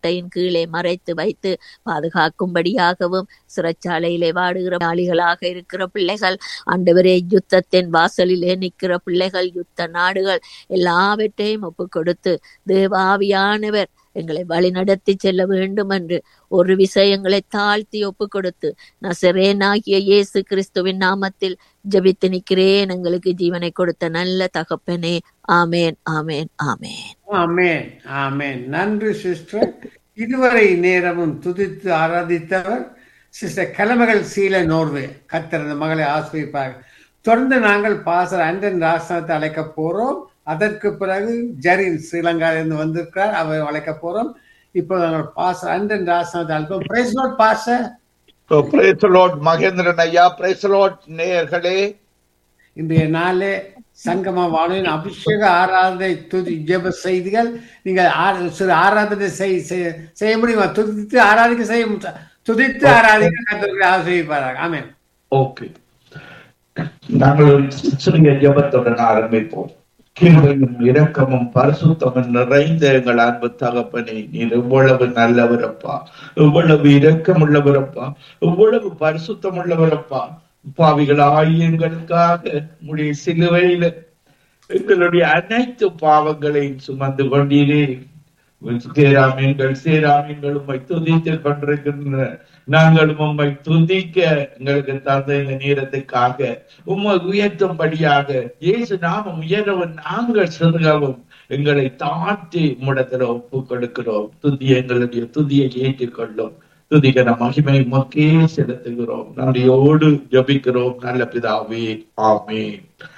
ரெட்டையின் கீழே மறைத்து வைத்து பாதுகாக்கும்படியாகவும் சிறைச்சாலையிலே வாடுகிற நாளிகளாக இருக்கிற பிள்ளைகள் ஆண்டவரே யுத்தத்தின் வாசலிலே நிற்கிற பிள்ளைகள் யுத்த நாடுகள் எல்லாவற்றையும் ஒப்பு கொடுத்து தேவாவியானவர் எங்களை வழிநடத்தி செல்ல வேண்டும் என்று ஒரு விஷயங்களை தாழ்த்தி ஒப்பு கொடுத்து நசரேனாகிய இயேசு கிறிஸ்துவின் நாமத்தில் ஜெபித்து நிற்கிறேன் எங்களுக்கு ஜீவனை கொடுத்த நல்ல தகப்பனே ஆமேன் ஆமேன் ஆமேன் ஆமேன் ஆமேன் நன்றி சிஸ்டர் இதுவரை நேரமும் துதித்து ஆராதித்தவர் சிஸ்டர் கலமகள் சீல நோர்வே கத்தர் அந்த மகளை ஆசிரிப்பார் தொடர்ந்து நாங்கள் பாசர் அண்டன் ராசனத்தை அழைக்க போறோம் அதற்கு பிறகு ஜரின் ஸ்ரீலங்காவிலிருந்து வந்திருக்கிறார் அவர் அழைக்க போறோம் இப்போ நாங்கள் பாசர் அண்டன் ராசனத்தை அழைப்போம் praise Lord pastor praise Lord Mahendran ஐயா பிரைஸ் லார்ட் நேயர்களே இன்றைய நாளே சங்கம வானொலியின் அபிஷேக ஆராதனை துதி ஜெப செய்திகள் நீங்கள் ஆ- சிறு ஆராதனை செய்- செய்ய செய்ய முடியுமா துதித்து ஆராதிக்க செய்ய மு- துதித்து ஆராதிக்க கத்தர்களை ஆசிரியப்பார்கள் ஆமென் ஓகே நாங்கள் சிறிய ஜெபத்துடன் ஆரம்பிப்போம் கிருபையும் இரக்கமும் பரிசுத்தமும் நிறைந்த எங்கள் அன்பு தகப்பனே நீர் இவ்வளவு நல்லவரப்பா இவ்வளவு இரக்கமுள்ளவரப்பா இவ்வளவு பரிசுத்தமுள்ளவரப்பா பாவிகள் ஆயங்களுக்காக உடைய சிலுவையில எங்களுடைய அனைத்து பாவங்களையும் சுமந்து கொண்டீரே சேராமீன்கள் சேராமீன்கள் உம்மை துதித்துக் கொண்டிருக்கின்ற நாங்களும் உம்மை துதிக்க எங்களுக்கு தந்த இந்த நேரத்துக்காக உம்மை உயர்த்தும்படியாக இயேசு நாமம் உயரவும் நாங்கள் சிறுகவும் எங்களை தாழ்த்தி உம்மிடத்துல ஒப்பு கொடுக்கிறோம் துதி எங்களுடைய துதியை ஏற்றுக்கொள்ளும் துதிக்கிற மகிமை மக்கே செலுத்துகிறோம் நன்றியோடு ஜபிக்கிறோம் நல்ல பிதாவே ஆமென்